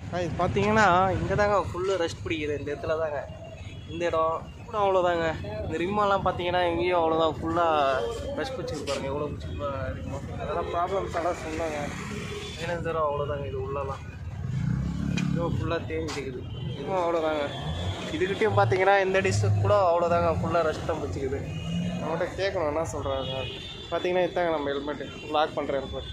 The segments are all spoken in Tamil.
இது பார்த்தீங்கன்னா இங்கே தாங்க ஃபுல்லு ரெஸ்ட் பிடிக்குது இந்த இடத்துல தாங்க இந்த இடம் கூட அவ்வளோதாங்க இந்த ரிம்மெல்லாம் பார்த்தீங்கன்னா இங்கேயும் அவ்வளோதான் ஃபுல்லாக ரெஸ்ட் பிடிச்சிருக்கு பாருங்க எவ்வளோ பிடிச்சிருப்பா ரிம்மோ அதெல்லாம் ப்ராப்ளம்ஸ் எல்லாம் சொன்னாங்க பதினஞ்சு தூரம் அவ்வளோதாங்க இது உள்ளலாம் இதுவும் ஃபுல்லாக தேஞ்சிக்குது இதுவும் அவ்வளோதாங்க இதுக்கிட்டையும் பார்த்தீங்கன்னா இந்த டிஷ்ஷுக்கு கூட அவ்வளோதாங்க ஃபுல்லாக ரெஸ்ட் தான் பிடிச்சிக்குது நம்மகிட்ட கேட்கணும் என்ன சொல்கிறாங்க பார்த்தீங்கன்னா இதாங்க நம்ம ஹெல்மெட்டு லாக் பண்ணுற ஹெல்மெட்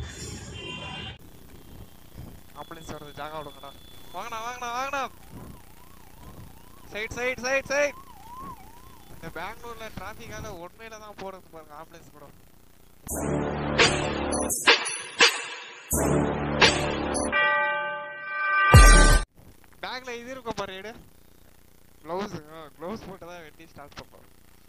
ஆம்புலன்ஸ் வருது ஜாகா விடுங்கடா வாங்கண்ணா வாங்கண்ணா வாங்கண்ணா சைட் சைட் சைட் சைட் இந்த பெங்களூர்ல டிராஃபிக்கால உண்மையில தான் போறது பாருங்க ஆம்புலன்ஸ் கூட பேக்ல இது இருக்கும் பாரு எடு க்ளவுஸ் க்ளவுஸ் போட்டு தான் வெட்டி ஸ்டார்ட் பண்றோம்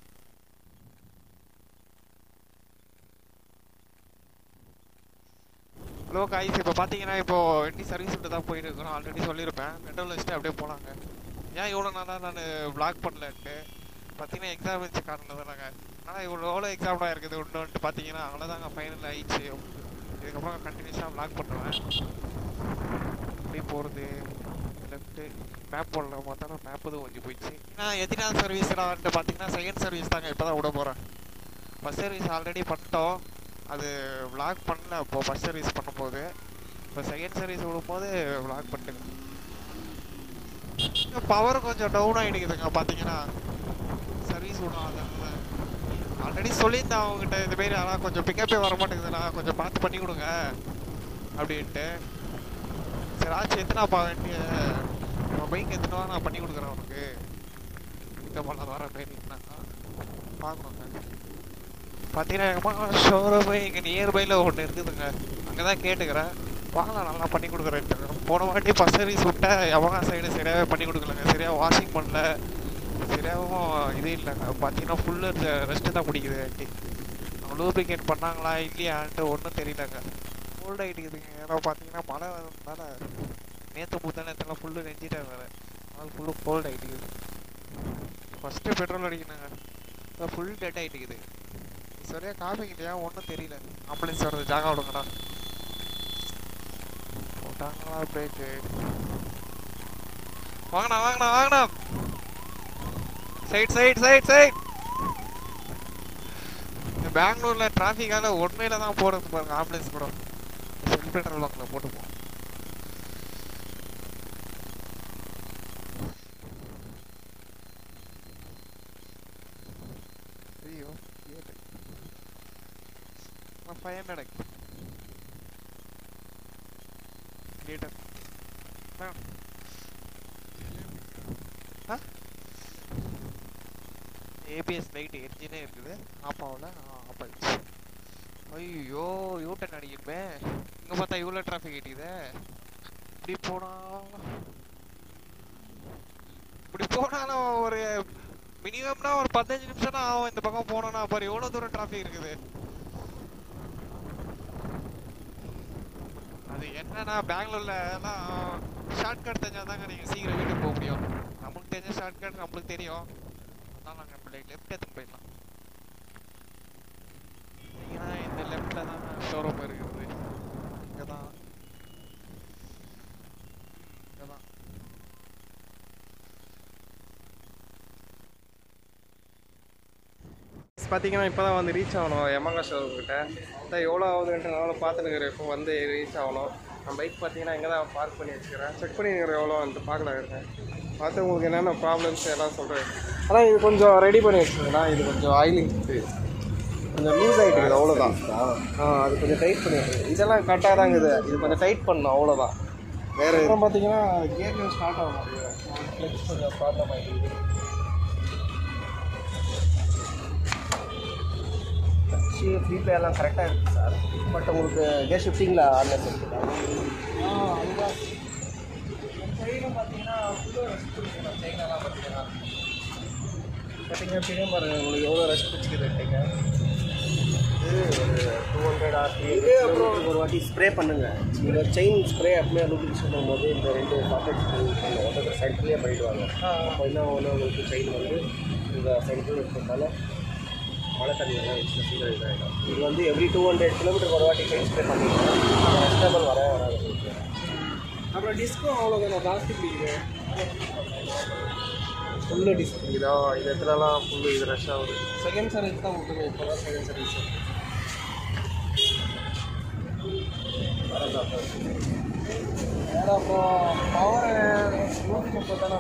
ஹலோ காய்ஸ் இப்போ பார்த்தீங்கன்னா இப்போ வண்டி சர்வீஸ் விட்டு தான் போயிட்டு இருக்கோம் ஆல்ரெடி சொல்லியிருப்பேன் பெட்ரோல் வச்சுட்டு அப்படியே போனாங்க ஏன் இவ்வளோ நாளாக நான் vlog பண்ணலன்ட்டு பார்த்தீங்கன்னா எக்ஸாம் வச்சு காரணம் தானாங்க ஆனால் இவ்வளோ எவ்வளோ எக்ஸாம்லாம் இருக்குது ஒன்று பார்த்தீங்கன்னா அவ்வளோதாங்க ஃபைனல் ஆயிடுச்சு இதுக்கப்புறம் கண்டினியூஸாக vlog பண்ணுவேன் அப்படியே போகிறது லெஃப்ட்டு மேப் போடல பார்த்தா மேப் எதுவும் கொஞ்சம் போயிடுச்சு நான் எத்தனாவது சர்வீஸ்டான்ட்டு பார்த்தீங்கன்னா செகண்ட் சர்வீஸ் தாங்க இப்போ தான் விட போகிறேன் ஃபஸ்ட் சர்வீஸ் ஆல்ரெடி பண்ணிட்டோம் அது vlog பண்ணல அப்போ ஃபஸ்ட் சர்வீஸ் பண்ணும்போது இப்போ செகண்ட் சர்வீஸ் விடும்போது vlog பண்ணிட்டுங்க பவர் கொஞ்சம் டவுன் ஆகிடுக்குதுங்க பார்த்தீங்கன்னா சர்வீஸ் விடும் அதனால ஆல்ரெடி சொல்லியிருந்தேன் அவங்ககிட்ட இந்த மாரி ஆனால் கொஞ்சம் பிக்கப்பே வர மாட்டேங்குதுண்ணா கொஞ்சம் பார்த்து பண்ணி கொடுங்க அப்படின்ட்டு சரி ஆச்சு எத்தனாப்பா வேண்டிய நம்ம பைக் எத்தனை நான் பண்ணி கொடுக்குறேன் உனக்கு இந்த பண்ண வர மாரின்னா பார்க்கணுங்க பார்த்தீங்கன்னா ஷோரூம் இங்கே நியர்பையில் ஒன்று இருக்குதுங்க அங்கே தான் கேட்டுக்கிறேன் வாங்கலாம் நல்லா பண்ணி கொடுக்குறேன் போன வாட்டி ஃபஸ்ட் சர்வீஸ் விட்ட எவங்க சைடு சரியாகவே பண்ணி கொடுக்கலங்க சரியாக வாஷிங் பண்ணல சரியாகவும் இது இல்லைங்க பார்த்தீங்கன்னா ஃபுல்லு ரெஸ்ட்டு தான் பிடிக்குது வண்டி லூப்ரிகேட் பண்ணாங்களா இல்லையான்ட்டு ஒன்றும் தெரியலங்க கோல்ட் ஆகிட்டுக்குதுங்க ஏன்னா பார்த்தீங்கன்னா மழை வரதுனால நேற்று முந்தா நேரத்தில் ஃபுல்லு நெஞ்சிட்டேன் வேறு அதனால ஃபுல்லு கோல்ட் ஆகிட்டுக்குது ஃபஸ்ட்டு பெட்ரோல் அடிக்கணுங்க ஃபுல் டெட் ஆகிட்டுக்குது சரியா காமிக்கிட்டியா ஒன்றும் தெரியல ஆம்புலன்ஸ் வருது ஜாகா விடுங்கடா போட்டாங்களா பிரேக்கு வாங்கண்ணா வாங்கண்ணா வாங்கண்ணா சைட் சைட் சைட் சைட் இந்த பெங்களூர்ல டிராஃபிக்கால உண்மையில தான் போறது பாருங்க ஆம்புலன்ஸ் கூட செல்ஃப் பெட்ரோல் பங்க்ல போட்டு போ ஐயோ five hundred litre ABS light என்ஜினே இருக்குது ஆஃப் ஆகல ஆஃப் ஆயிடுச்சு ஐயோ யூட்டன் அடிக்கிறமே இங்கே பார்த்தா இவ்வளோ டிராஃபிக் ஆகிட்டுதே இப்படி போனா இப்படி போனாலும் ஒரு மினிமம்னா ஒரு பதினஞ்சு நிமிஷம் தான் ஆகும் இந்த பக்கம் போனோம்னா பாரு எவ்வளோ தூரம் டிராஃபிக் இருக்குது அது என்னன்னா பெங்களூர்ல எல்லாம் ஷார்ட்கட் தெரிஞ்சாதாங்க நீங்க சீக்கிரம் வீட்டுக்கு போக முடியும் நமக்கு தெரிஞ்ச ஷார்ட்கட் நம்மளுக்கு தெரியும் அதனால நாங்கள் நம்ம லெஃப்ட் எடுத்து போயிடலாம் ஏன்னா இந்த லெஃப்ட்ல தான் ஷோரூம் இருக்குது இங்கே தான் இங்கே தான் பார்த்தீங்கன்னா இப்போ தான் வந்து ரீச் ஆகணும் எமங்கா ஷோரூம் கிட்ட அதான் எவ்வளோ ஆகுதுன்ட்டு நானும் பார்த்துனுக்கிறேன் இப்போ வந்து ரீச் ஆகணும் நான் பைக் பார்த்தீங்கன்னா இங்கே தான் பார்க் பண்ணி வச்சுக்கிறேன் செக் பண்ணிக்கிறேன் எவ்வளோன்ட்டு பார்க்கலாம் இருக்கேன் பார்த்து உங்களுக்கு என்னென்ன ப்ராப்ளம்ஸ் எல்லாம் சொல்கிறேன் ஆனால் இது கொஞ்சம் ரெடி பண்ணி வச்சுருங்கண்ணா இது கொஞ்சம் ஆயிலிங் கொஞ்சம் லூஸ் ஆகிட்டு இருக்குது அவ்வளோதான் ஆ அது கொஞ்சம் டைட் பண்ணிடுறது இதெல்லாம் கரெக்டாக தான் இருக்குது இது கொஞ்சம் டைட் பண்ணணும் அவ்வளோதான் வேறு அப்புறம் பார்த்தீங்கன்னா கியர்லையும் ஸ்டார்ட் ஆக மாட்டேங்குது ஃப்ளெக்ஸ் கொஞ்சம் ப்ராப்ளம் ஆகிடுது ஃப்ரீ பிளே எல்லாம் கரெக்டாக இருக்குது சார் பட் உங்களுக்கு கேர் ஷிஃப்டிங்கில் ஆன்லைன் இருக்குதா ஆ அதுதான் சைடும் பார்த்தீங்கன்னா ஃபுல்லாக ரெஸ்ட் பிடிக்கணும் சைனெல்லாம் பார்த்தீங்கன்னா பார்த்தீங்க பிடிக்கும் பாருங்கள் உங்களுக்கு எவ்வளோ ரெஸ்ட் பிடிச்சிக்குதுட்டீங்க இது ஒரு டூ ஹண்ட்ரட் ஆர்பி இது அப்புறம் ஒரு வாட்டி ஸ்ப்ரே பண்ணுங்கள் நீங்கள் செயின் ஸ்ப்ரே அப்படியே லூபிகேஷன் பண்ணும்போது இந்த ரெண்டு பாக்கெட் பண்ணுவோம் ஒன்று சென்டர்லேயே பண்ணிடுவாங்க அப்போ என்ன ஒன்று உங்களுக்கு செயின் வந்து இந்த சென்டரில் இருக்கிறதால மழை தண்ணி எல்லாம் வச்சு சீக்கிரம் இதாகிடும் இது வந்து எவ்ரி டூ ஹண்ட்ரட் கிலோமீட்டர் ஒரு வாட்டி செயின் ஸ்ப்ரே பண்ணிடுவோம் ரெஸ்டபிள் வர வராது உங்களுக்கு அப்புறம் டிஸ்க்கும் அவ்வளோதானே பிளாஸ்டிக் இருக்குது ஃபுல்லு டிஸ்க் இதா இது இடத்துலலாம் ஃபுல்லு இது ரஷ் ஆகுது செகண்ட் சர்வீஸ் தான் விட்டுங்க இப்போ தான் செகண்ட் சர்வீஸ் வேறு அப்புறம் பவர் நூற்றி முப்பது தானே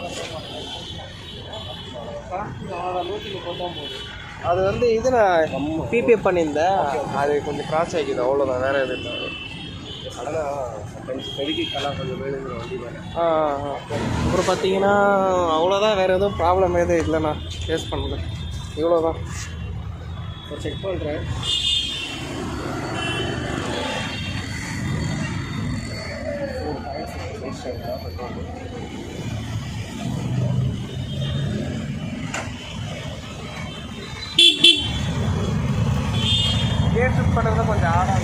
நூற்றி முப்பது தான் போகுது அது வந்து இது நான் பிபே பண்ணியிருந்தேன் அது கொஞ்சம் கிராஸ் ஆகிக்குது அவ்வளோதான் வேறு எதுவும் இல்லை ஆ ஆ, ஆ. அப்புறம் பார்த்தீங்கன்னா அவ்வளோதான் வேறு எதுவும் ப்ராப்ளம் எதுவும் இல்லைண்ணா ஃபேஸ் பண்ணல இவ்வளோ தான் செக் பண்ணுறேன் கேட் ஷிஃப்ட் பண்ணுறது கொஞ்சம் ஆடாக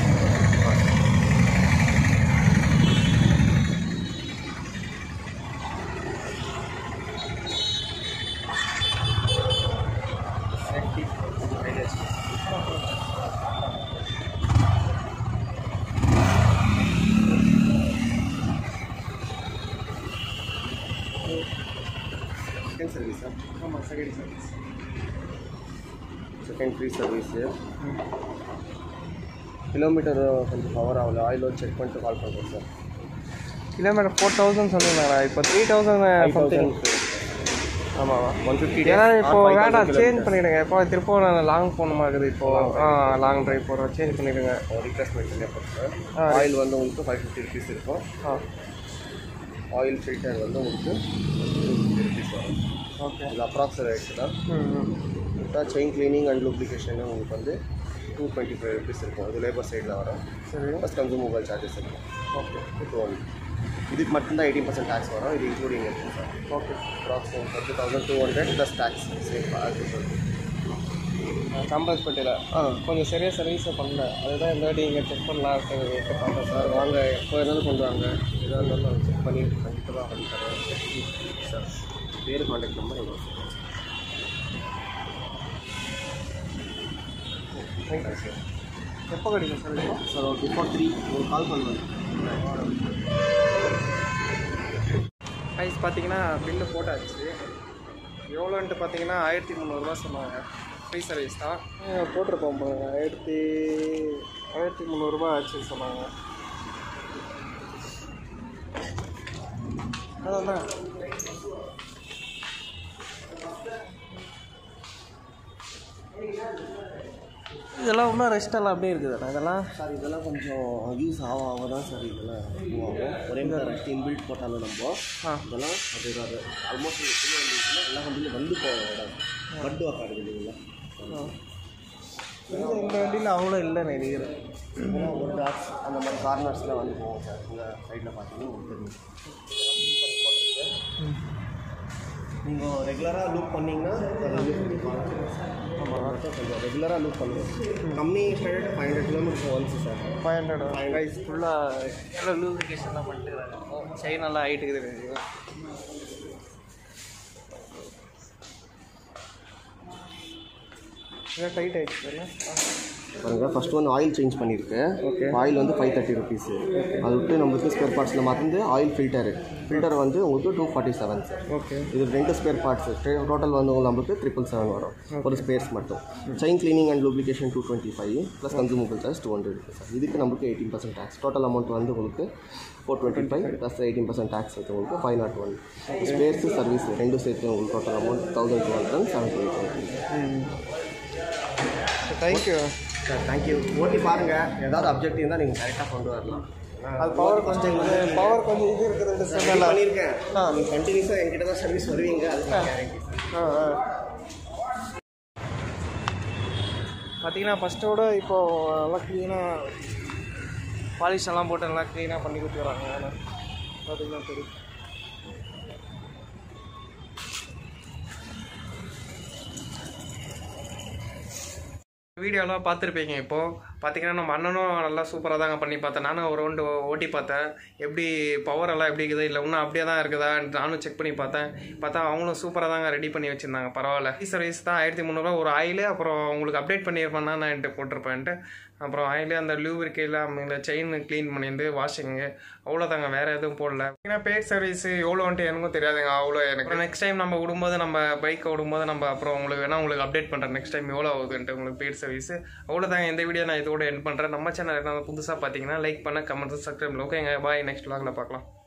செகண்ட் சர்வீஸ் சார் ஆமாம் second service second free service kilometre கொஞ்சம் பவர் ஆகல ஆயில் செக் பண்ணிட்டு கால் பண்ணுறேன் சார் கிலோமீட்டர் ஃபோர் தௌசண்ட் சொன்னீங்களா இப்போ த்ரீ தௌசண்ட் சம்திங் ஆமாவா ஒன் ஃபிஃப்டி ஏன்னா இப்போ வேண்டாம் சேஞ்ச் பண்ணிவிடுங்க இப்போ திருப்பூர் நான் லாங் போகணுமா இருக்குது இப்போ ஆ லாங் ட்ரைவ் போகிறோம் சேஞ்ச் பண்ணிவிடுங்க ரீப்ளேஸ்மெண்ட் பண்ணி சார் ஆ. ஆயில் வந்து உங்களுக்கு ஃபைவ் ஃபிஃப்டி ருபீஸ் இருக்கும் ஆ ஆயில் ஃபில்டர் வந்து உங்களுக்கு ருபீஸ் வரும் ஓகே இது அப்ராக்ஸ் ரேட் தான் ம் ம் விட்டால் செயின் க்ளீனிங் அண்ட் லூப்ளிகேஷன் உங்களுக்கு வந்து டூ டுவெண்ட்டி ஃபைவ் ருபீஸ் இருக்கும் இது லேபர் சைடில் வரும் சரி ப்ளஸ் கன்சூமபிள் சார்ஜஸ் இருக்கும் ஓகே இப்போ இதுக்கு மட்டும்தான் எயிட்டீன் பர்சன்ட் டேக்ஸ் வரும் இது இன்க்ளூடிங் இருக்கும் சார் ஓகே அப்ராக்ஸ் உங்களுக்கு thousand two hundred plus tax same கம்பல்ஸ்பட்டியில் ஆ கொஞ்சம் சரியாக சர்வீஸை பண்ணல அதுதான் இந்த வாட்டி இங்கே செக் பண்ணலாம் பார்த்தேன் சார் வாங்க எப்போ இருந்தாலும் கொண்டு வாங்க எதாக இருந்தாலும் செக் பண்ணி கண்டிப்பாக பண்ணி தரேன் சார் பேர் காண்டாக்ட் நம்பர் எவ்வளோ தேங்க்யூ சார் எப்போ கிடைக்கும் சார் இப்போ சார் ஒரு பிஃபோர் த்ரீ ஒரு கால் பண்ணுவேன் ப்ரைஸ் பார்த்தீங்கன்னா பில்லு போட்டாச்சு எவ்வளோன்ட்டு பார்த்தீங்கன்னா ஆயிரத்தி முந்நூறுரூவா சொன்னாங்க ஃப்ரீ சர்வீஸ் தான் போட்டிருப்போம் பாருங்க ஆயிரத்தி ஆயிரத்தி முந்நூறுரூவா ஆச்சு சொன்னாங்க அதான் இதெல்லாம் இன்னும் ரெஸ்டெல்லாம் அப்படியே இருக்குதுண்ணா இதெல்லாம் சார் இதெல்லாம் கொஞ்சம் யூஸ் ஆக ஆக தான் சார் இதெல்லாம் move ஆகும் ஒரே மாதிரி டீம் பில்ட் போட்டாலும் நம்ம ஆ இதெல்லாம் அது அது ஆல்மோஸ்ட் எல்லாம் வந்து வந்து போகும் இடம் பட்டு வாக்காடு இல்லைங்களா இந்த இந்த வண்டியில் அவ்வளோ இல்லை நினைக்கிறேன் இதெல்லாம் ஒரு டாட்ஸ் அந்த மாதிரி கார்னர்ஸில் வந்து போகும் சார் இந்த சைடில் பார்த்தீங்கன்னா உங்களுக்கு தெரியும் நீங்கள் ரெகுலராக லூப் பண்ணிங்கன்னா ஆமாம் கொஞ்சம் ரெகுலராக லூப் பண்ணுவோம் கம்மி standard five hundred kilometre once sir five hundred price ஃபுல்லாக எல்லாம் லூபிகேஷன்லாம் பண்ணிட்டு செயின் நல்லா ஹைட்டு இருக்குது இதான் டைட் ஆகிடுச்சு பாருங்க ஃபர்ஸ்ட் வந்து ஆயில் சேஞ்ச் பண்ணியிருக்கேன் Okay. ஆயில் வந்து ஃபைவ் தேர்ட்டி ருபீஸ் அது விட்டு நம்மளுக்கு ஸ்பேர் பார்ட்ஸில் மாற்றி ஆயில் ஃபில்டர் ஃபில்டர் வந்து உங்களுக்கு two forty seven sir okay இது ரெண்டு ஸ்பேர் பார்ட்ஸ் டோட்டல் வந்து உங்களுக்கு நம்மளுக்கு ட்ரிபிள் செவன் வரும் ஒரு ஸ்பேர்ஸ் மட்டும் chain cleaning and lubrication two twenty five plus consumable charge two hundred sir இதுக்கு நம்மளுக்கு eighteen percent tax total amount வந்து உங்களுக்கு four twenty five plus eighteen percent tax வந்து உங்களுக்கு five nought one spares service ரெண்டும் சேர்த்து உங்களுக்கு total amount thousand two hundred seventy eight thank you sir thank you ஓட்டி பாருங்கள் ஏதாவது அப்ஜெக்ட் இருந்தால் நீங்கள் கரெக்டாக கொண்டு வரலாம் அது பவர் கொஞ்சம் இது பவர் கொஞ்சம் இது இருக்குதுன்னு நான் சொன்னல பண்ணியிருக்கேன் நீங்கள் கண்டினியூஸாக என்கிட்ட தான் சர்வீஸ் வருவீங்க அது கேரண்டி ஆ ஆ பார்த்தீங்கன்னா ஃபஸ்ட்டோட இப்போ நல்லா க்ளீனாக பாலிஷ் எல்லாம் போட்டு நல்லா க்ளீனாக பண்ணி கொடுத்துறாங்க ஆனால் பார்த்தீங்கன்னா தெரியும் வீடியோலாம் பார்த்துருப்பீங்க இப்போது பார்த்தீங்கன்னா நம்ம அண்ணனும் நல்லா சூப்பராக தாங்க பண்ணி பார்த்தேன் நானும் ஒரு ரவுண்டு ஓட்டி பார்த்தேன் எப்படி பவர் எல்லாம் எப்படி இருக்குது இல்லை இன்னும் அப்படியே தான் இருக்குதா நானும் செக் பண்ணி பார்த்தேன் பார்த்தா அவங்களும் சூப்பராக தாங்க ரெடி பண்ணி வச்சுருந்தாங்க பரவாயில்ல சர்வீஸ் தான் ஆயிரத்தி முந்நூறுரூவா ஒரு ஆயிலு அப்புறம் உங்களுக்கு அப்டேட் பண்ணியிருப்பேன்னா நான் என்கிட்ட போட்டிருப்பேன்ட்டு அப்புறம் ஆயிலு அந்த லூபிரிக்கையில் இல்லை செயின் க்ளீன் பண்ணியிருந்து வாஷிங்கு அவ்வளோதாங்க வேறு எதுவும் போடல ஏன்னா பேட் சர்வீஸ் எவ்வளோன்ட்டு எனக்கும் தெரியாதுங்க அவ்வளோ எனக்கு நெக்ஸ்ட் டைம் நம்ம விடும்போது நம்ம பைக்கை விடும்போது நம்ம அப்புறம் உங்களுக்கு வேணால் உங்களுக்கு அப்டேட் பண்ணுறேன் நெக்ஸ்ட் டைம் எவ்வளோ ஆகுதுன்ட்டு உங்களுக்கு பேட் சர்வீஸ் அவ்வளோதாங்க இந்த வீடியோ நான் இதோட என் பண்ணுறேன் நம்ம சேனல் புதுசாக பார்த்தீங்கன்னா லைக் பண்ண கமெண்ட்ஸ் சப்ஸ்கிரைப் ஓகேங்க பாய் நெக்ஸ்ட் vlogல பார்க்கலாம்